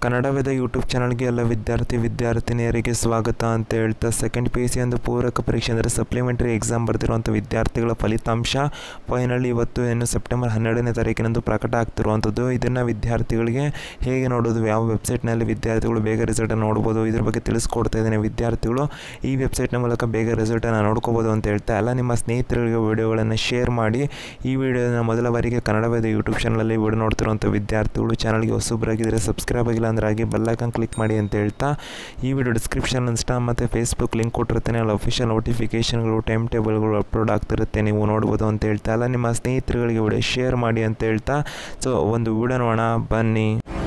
Kannada Veda YouTube ಚಾನಲ್ಗೆ ಎಲ್ಲ ವಿದ್ಯಾರ್ಥಿ ವಿದ್ಯಾರ್ಥಿನಿಯರಿಗೆ ಸ್ವಾಗತ ಅಂತ ಹೇಳ್ತಾ ಸೆಕೆಂಡ್ ಪಿ ಯು ಸಿ ಒಂದು ಪೂರಕ ಪರೀಕ್ಷೆ ಅಂದರೆ ಸಪ್ಲಿಮೆಂಟರಿ ಎಕ್ಸಾಮ್ ಬರೆದಿರುವಂಥ ವಿದ್ಯಾರ್ಥಿಗಳ ಫಲಿತಾಂಶ ಫೈನಲ್ ಇವತ್ತು ಏನು ಸೆಪ್ಟೆಂಬರ್ ಹನ್ನೆರಡನೇ ತಾರೀಕಿನಂದು ಪ್ರಕಟ ಆಗ್ತಿರುವಂಥದ್ದು ಇದನ್ನು ವಿದ್ಯಾರ್ಥಿಗಳಿಗೆ ಹೇಗೆ ನೋಡೋದು ಯಾವ ವೆಬ್ಸೈಟ್ನಲ್ಲಿ ವಿದ್ಯಾರ್ಥಿಗಳು ಬೇಗ ರಿಸಲ್ಟನ್ನು ನೋಡ್ಬೋದು ಇದ್ರ ಬಗ್ಗೆ ತಿಳಿಸ್ಕೊಡ್ತಾ ಇದ್ದೇನೆ ವಿದ್ಯಾರ್ಥಿಗಳು ಈ ವೆಬ್ಸೈಟ್ನ ಮೂಲಕ ಬೇಗ ರಿಸಲ್ಟನ್ನು ನೋಡ್ಕೋಬೋದು ಅಂತ ಹೇಳ್ತಾ ಎಲ್ಲ ನಿಮ್ಮ ಸ್ನೇಹಿತರಿಗೆ ವಿಡಿಯೋಗಳನ್ನು ಶೇರ್ ಮಾಡಿ ಈ ವಿಡಿಯೋನ ಮೊದಲ ಬಾರಿಗೆ ಕನ್ನಡ ವೇದ ಯೂಟ್ಯೂಬ್ ಚಾನಲಲ್ಲಿ ವಿಡಿಯೋ ನೋಡ್ತಿರುವಂಥ ವಿದ್ಯಾರ್ಥಿಗಳು ಚಾನಲ್ಗೆ ಹೊಸಬ್ರಾಗಿದ್ದರೆ ಸಬ್ಸ್ಕ್ರೈಬ್ ಆಗಿಲ್ಲ ಅಂದ್ರೆ ಹಾಗೆ ಬೆಲ್ಲೈಕನ್ ಕ್ಲಿಕ್ ಮಾಡಿ ಅಂತ ಹೇಳ್ತಾ ಈ ವಿಡಿಯೋ ಡಿಸ್ಕ್ರಿಪ್ಷನ್ ಇನ್ಸ್ಟಾ ಮತ್ತು ಫೇಸ್ಬುಕ್ ಲಿಂಕ್ ಕೊಟ್ಟಿರ್ತೇನೆ ಅಲ್ಲಿ ಅಫಿಷಿಯಲ್ ನೋಟಿಫಿಕೇಷನ್ಗಳು ಟೈಮ್ ಟೇಬಲ್ಗಳು ಅಪ್ಲೋಡ್ ಆಗ್ತಿರುತ್ತೆ ನೀವು ನೋಡ್ಬೋದು ಅಂತ ಹೇಳ್ತಾ ಅಲ್ಲ ನಿಮ್ಮ ಸ್ನೇಹಿತರುಗಳಿಗೆ ವಿಡಿಯೋ ಶೇರ್ ಮಾಡಿ ಅಂತ ಹೇಳ್ತಾ ಸೊ ಒಂದು ವಿಡಿಯೋ ನೋಡೋಣ ಬನ್ನಿ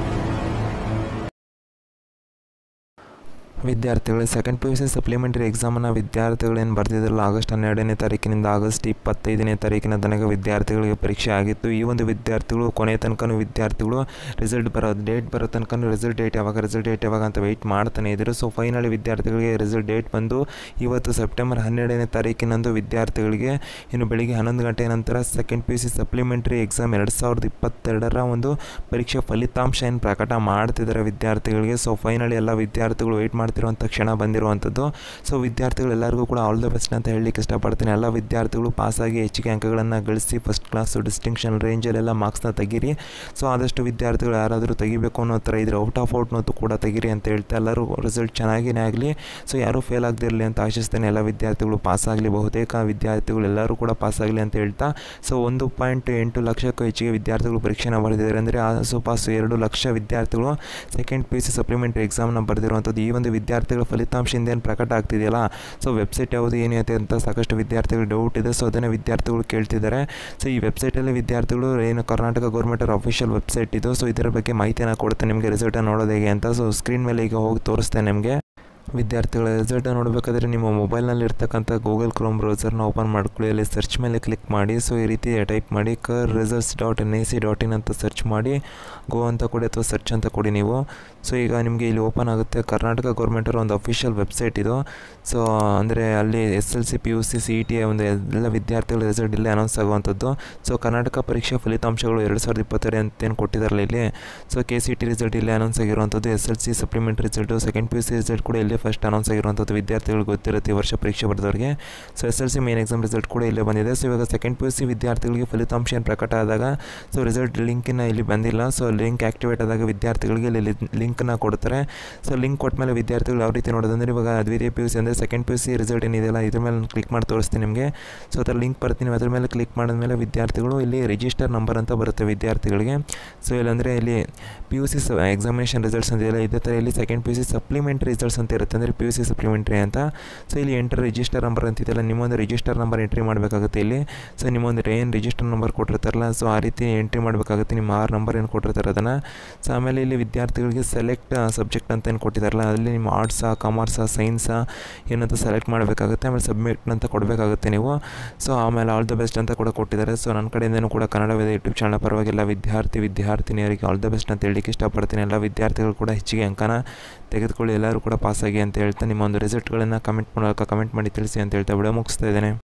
ವಿದ್ಯಾರ್ಥಿಗಳು second P U C supplementary ಎಕ್ಸಾಮನ್ನು ವಿದ್ಯಾರ್ಥಿಗಳೇನು ಬರೆದಿದ್ರಲ್ಲ ಆಗಸ್ಟ್ ಹನ್ನೆರಡನೇ ತಾರೀಕಿನಿಂದ ಆಗಸ್ಟ್ ಇಪ್ಪತ್ತೈದನೇ ತಾರೀಕಿನ ತನಕ ವಿದ್ಯಾರ್ಥಿಗಳಿಗೆ ಪರೀಕ್ಷೆ ಆಗಿತ್ತು ಈ ಒಂದು ವಿದ್ಯಾರ್ಥಿಗಳು ಕೊನೆ ತನಕನೂ ವಿದ್ಯಾರ್ಥಿಗಳು ರಿಸಲ್ಟ್ ಬರೋದು ಡೇಟ್ ಬರೋ ತನಕನೂ ರಿಸಲ್ಟ್ ಡೇಟ್ ಯಾವಾಗ ರಿಸಲ್ಟ್ ಡೇಟ್ ಯಾವಾಗ ಅಂತ ವೆಯ್ಟ್ ಮಾಡ್ತಾನೆ ಇದ್ದರು ಸೊ ಫೈನಲಿ ವಿದ್ಯಾರ್ಥಿಗಳಿಗೆ ರಿಸಲ್ಟ್ ಡೇಟ್ ಬಂದು ಇವತ್ತು ಸೆಪ್ಟೆಂಬರ್ ಹನ್ನೆರಡನೇ ತಾರೀಕಿನಂದು ವಿದ್ಯಾರ್ಥಿಗಳಿಗೆ ಇನ್ನು ಬೆಳಿಗ್ಗೆ ಹನ್ನೊಂದು ಗಂಟೆ ನಂತರ second P U C supplementary exam ಎರಡು ಸಾವಿರದ ಇಪ್ಪತ್ತೆರಡರ ಒಂದು ಪರೀಕ್ಷೆ ಫಲಿತಾಂಶ ಏನು ಪ್ರಕಟ ಮಾಡ್ತಿದ್ದಾರೆ ವಿದ್ಯಾರ್ಥಿಗಳಿಗೆ ಸೊ ಫೈನಲಿ ಎಲ್ಲ ವಿದ್ಯಾರ್ಥಿಗಳು ವೆಯ್ಟ್ ಮಾಡ್ತಿರುವಂಥ ಕ್ಷಣ ಬಂದಿರುವಂಥದ್ದು ಸೊ ವಿದ್ಯಾರ್ಥಿಗಳು ಎಲ್ಲರಿಗೂ ಕೂಡ ಆಲ್ ದ ಬೆಸ್ಟ್ ಅಂತ ಹೇಳಲಿಕ್ಕೆ ಇಷ್ಟಪಡ್ತೀನಿ ಎಲ್ಲ ವಿದ್ಯಾರ್ಥಿಗಳು ಪಾಸಾಗಿ ಹೆಚ್ಚಿಗೆ ಅಂಕಗಳನ್ನು ಗಳಿಸಿ ಫಸ್ಟ್ ಕ್ಲಾಸು ಡಿಸ್ಟಿಂಕ್ಷನ್ ರೇಂಜಲ್ಲೆಲ್ಲ ಮಾರ್ಕ್ಸ್ನ ತೆಗೀರಿ ಸೊ ಆದಷ್ಟು ವಿದ್ಯಾರ್ಥಿಗಳು ಯಾರಾದರೂ ತೆಗಿಬೇಕು ಅನ್ನೋ ಥರ ಇದ್ರೆ ಔಟ್ ಆಫ್ ಔಟ್ನೂ ಕೂಡ ತೆಗೀರಿ ಅಂತ ಹೇಳ್ತಾ ಎಲ್ಲರೂ ರಿಸಲ್ಟ್ ಚೆನ್ನಾಗಿನೇ ಆಗಲಿ ಸೊ ಯಾರೂ ಫೇಲ್ ಆಗದಿರಲಿ ಅಂತ ಆಶಿಸ್ತೇನೆ ಎಲ್ಲ ವಿದ್ಯಾರ್ಥಿಗಳು ಪಾಸಾಗಲಿ ಬಹುತೇಕ ವಿದ್ಯಾರ್ಥಿಗಳು ಎಲ್ಲರೂ ಕೂಡ ಪಾಸಾಗಲಿ ಅಂತ ಹೇಳ್ತಾ ಸೊ ಒಂದು ಪಾಯಿಂಟ್ ಎಂಟು ಲಕ್ಷಕ್ಕೂ ಹೆಚ್ಚಿಗೆ ವಿದ್ಯಾರ್ಥಿಗಳು ಪರೀಕ್ಷೆನ ಬರೆದಿದ್ದಾರೆ ಅಂದರೆ ಆಸುಪಾಸು ಎರಡು ಲಕ್ಷ ವಿದ್ಯಾರ್ಥಿಗಳು second P U C supplementary ಎಕ್ಸಾಮ್ನ ಬರೆದಿರುವಂಥದ್ದು ಈ ಒಂದು ವಿದ್ಯಾರ್ಥಿಗಳ ಫಲಿತಾಂಶದಿಂದ ಏನು ಪ್ರಕಟ ಆಗ್ತಿದೆಯಲ್ಲ ಸೊ ವೆಬ್ಸೈಟ್ ಯಾವುದು ಏನಿದೆ ಅಂತ ಸಾಕಷ್ಟು ವಿದ್ಯಾರ್ಥಿಗಳು ಡೌಟ್ ಇದೆ ಸೊ ಅದನ್ನು ವಿದ್ಯಾರ್ಥಿಗಳು ಕೇಳ್ತಿದ್ದಾರೆ ಸೊ ಈ ವೆಬ್ಸೈಟಲ್ಲಿ ವಿದ್ಯಾರ್ಥಿಗಳು ಏನು ಕರ್ನಾಟಕ ಗೌರ್ಮೆಂಟ್ ಅಫಿಷಿಯಲ್ ವೆಬ್ಸೈಟ್ ಇದು ಸೊ ಇದರ ಬಗ್ಗೆ ಮಾಹಿತಿಯನ್ನು ಕೊಡುತ್ತೆ ನಿಮಗೆ ರಿಸಲ್ಟನ್ನು ನೋಡೋದು ಹೇಗೆ ಅಂತ ಸೊ ಸ್ಕ್ರೀನ್ ಮೇಲೆ ಈಗ ಹೋಗಿ ತೋರಿಸ್ತೇನೆ ನಿಮಗೆ ವಿದ್ಯಾರ್ಥಿಗಳ ರಿಸಲ್ಟ್ ನೋಡಬೇಕಾದ್ರೆ ನಿಮ್ಮ ಮೊಬೈಲ್ನಲ್ಲಿ ಇರ್ತಕ್ಕಂಥ ಗೂಗಲ್ ಕ್ರೋಮ್ ಬ್ರೌಸರ್ನ ಓಪನ್ ಮಾಡ್ಕೊಳ್ಳಿ ಅಲ್ಲಿ ಸರ್ಚ್ ಮೇಲೆ ಕ್ಲಿಕ್ ಮಾಡಿ ಸೊ ಈ ರೀತಿ ಟೈಪ್ ಮಾಡಿ kar results dot N I C dot in ಅಂತ ಸರ್ಚ್ ಮಾಡಿ ಗೋ ಅಂತ ಕೊಡಿ ಅಥವಾ ಸರ್ಚ್ ಅಂತ ಕೊಡಿ ನೀವು ಸೊ ಈಗ ನಿಮಗೆ ಇಲ್ಲಿ ಓಪನ್ ಆಗುತ್ತೆ ಕರ್ನಾಟಕ ಗೌರ್ಮೆಂಟರ ಒಂದು ಅಫಿಷಿಯಲ್ ವೆಬ್ಸೈಟ್ ಇದು ಸೊ ಅಂದರೆ ಅಲ್ಲಿ S L C P U C C E T ಒಂದು ಎಲ್ಲ ವಿದ್ಯಾರ್ಥಿಗಳ ರಿಸಲ್ಟ್ ಇಲ್ಲೇ ಅನೌನ್ಸ್ ಆಗುವಂಥದ್ದು ಸೊ ಕರ್ನಾಟಕ ಪರೀಕ್ಷಾ ಫಲಿತಾಂಶಗಳು ಎರಡು ಸಾವಿರದ ಇಪ್ಪತ್ತೆರಡು ಅಂತ ಏನು ಕೊಟ್ಟಿದ್ದಾರಲ್ಲ ಇಲ್ಲಿ so K C T result ಇಲ್ಲೇ ಅನೌನ್ಸ್ ಆಗಿರುವಂಥದ್ದು S L C supplement result second P U C result ಕೂಡ ಇಲ್ಲೇ ಫಸ್ಟ್ ಅನೌನ್ಸ್ ಆಗಿರುವಂಥದ್ದು ವಿದ್ಯಾರ್ಥಿಗಳಿಗೆ ಗೊತ್ತಿರುತ್ತೆ ಈ ವರ್ಷ ಪರೀಕ್ಷೆ ಬರೆದವ್ರಿಗೆ so S L C main exam result ಕೂಡ ಇಲ್ಲೇ ಬಂದಿದೆ ಸೊ ಇವಾಗ ಸೆಕೆಂಡ್ ಪಿ ಯು ಸಿ ವಿದ್ಯಾರ್ಥಿಗಳಿಗೆ ಫಲಿತಾಂಶ ಏನು ಪ್ರಕಟ ಆದಾಗ ಸೊ ರಿಸಲ್ಟ್ ಲಿಂಕಿನ ಇಲ್ಲಿ ಬಂದಿಲ್ಲ ಸೊ ಲಿಂಕ್ ಆ್ಯಕ್ಟಿವೇಟ್ ಆದಾಗ ವಿದ್ಯಾರ್ಥಿಗಳಿಗೆ ಇಲ್ಲಿ ಲಿಂಕ್ನ ಕೊಡ್ತಾರೆ ಸೊ ಲಿಂಕ್ ಕೊಟ್ಟ ಮೇಲೆ ವಿದ್ಯಾರ್ಥಿಗಳು ಯಾವ ರೀತಿ ನೋಡೋದಂದ್ರೆ ಇವಾಗ ದ್ವಿತೀಯ ಪಿ ಯು ಸಿ ಅಂದರೆ second P U C result ಏನಿದೆಯಲ್ಲ ಇದ್ರ ಮೇಲೆ ಕ್ಲಿಕ್ ಮಾಡಿ ತೋರಿಸ್ತೀನಿ ನಿಮಗೆ ಸೊ ಅದರ ಲಿಂಕ್ ಬರ್ತೀನಿ ಅದ್ರ ಮೇಲೆ ಕ್ಲಿಕ್ ಮಾಡಿದ್ಮೇಲೆ ವಿದ್ಯಾರ್ಥಿಗಳು ಇಲ್ಲಿ ರಿಜಿಸ್ಟರ್ ನಂಬರ್ ಅಂತ ಬರುತ್ತೆ ವಿದ್ಯಾರ್ಥಿಗಳಿಗೆ ಸೊ ಇಲ್ಲಾಂದರೆ ಇಲ್ಲಿ P U C examination results ಅಂತ ಇದೆಯಲ್ಲ ಇದೇ ಥರ ಇಲ್ಲಿ second P U C supplementary results ಅಂತ ಇರುತ್ತೆ ಅಂದರೆ ಪಿ ಯು ಸಿ ಸಪ್ಲಿಮೆಂಟ್ರಿ ಅಂತ ಸೊ ಇಲ್ಲಿ ಎಂಟರ್ ರಿಜಿಸ್ಟರ್ ನಂಬರ್ ಅಂತಿದೆಯಲ್ಲ ನಿಮ್ಮೊಂದು ರಿಜಿಸ್ಟರ್ ನಂಬರ್ ಎಂಟ್ರಿ ಮಾಡಬೇಕಾಗುತ್ತೆ ಇಲ್ಲಿ ಸೊ ನಿಮ್ಮೊಂದು ಏನು ರಿಜಿಸ್ಟರ್ ನಂಬರ್ ಕೊಟ್ಟಿರ್ತಾರಲ್ಲ ಸೊ ಆ ರೀತಿ ಎಂಟ್ರಿ ಮಾಡಬೇಕಾಗುತ್ತೆ ನಿಮ್ಮ ಆರು ನಂಬರ್ ಏನು ಕೊಟ್ಟಿರ್ತಾರೆ ಅದನ್ನು ಸೊ ಆಮೇಲೆ ಇಲ್ಲಿ ವಿದ್ಯಾರ್ಥಿಗಳಿಗೆ ಸೆಲೆಕ್ಟ್ ಸಬ್ಜೆಕ್ಟ್ ಅಂತ ಏನು ಕೊಟ್ಟಿದ್ದಾರಲ್ಲ ಅಲ್ಲಿ ನಿಮ್ಮ ಆರ್ಟ್ಸಾ ಕಾಮರ್ಸಾ ಸೈನ್ಸಾ ಏನಂತ ಸೆಲೆಕ್ಟ್ ಮಾಡಬೇಕಾಗುತ್ತೆ ಆಮೇಲೆ ಸಬ್ಮಿಟ್ ಅಂತ ಕೊಡಬೇಕಾಗುತ್ತೆ ನೀವು ಸೊ ಆಮೇಲೆ ಆಲ್ ದ ಬೆಸ್ಟ್ ಅಂತ ಕೂಡ ಕೊಟ್ಟಿದ್ದಾರೆ ಸೊ ನನ್ನ ಕಡೆಯಿಂದನೂ ಕೂಡ ಕನ್ನಡವೇದ ಯೂಟ್ಯೂಬ್ ಚಾನಲ್ ಪರವಾಗಿಲ್ಲ ವಿದ್ಯಾರ್ಥಿ ವಿದ್ಯಾರ್ಥಿನಿಯರಿಗೆ ಆಲ್ ದ ಬೆಸ್ಟ್ ಅಂತ ಹೇಳಲಿಕ್ಕೆ ಇಷ್ಟಪಡ್ತೀನಿ ಎಲ್ಲ ವಿದ್ಯಾರ್ಥಿಗಳು ಕೂಡ ಹೆಚ್ಚಿಗೆ ಅಂಕನ ತೆಗೆದುಕೊಳ್ಳಿ ಎಲ್ಲರೂ ಕೂಡ ಪಾಸಾಗಿ ಅಂತ ಹೇಳ್ತಾ ನಿಮ್ಮ ಒಂದು ರಿಸಲ್ಟ್ಗಳನ್ನು ಕಮೆಂಟ್ ಮೂಲಕ ಕಮೆಂಟ್ ಮಾಡಿ ತಿಳಿಸಿ ಅಂತ ಹೇಳ್ತಾ ವಿಡಿಯೋ ಮುಗಿಸ್ತಾ ಇದ್ದೇನೆ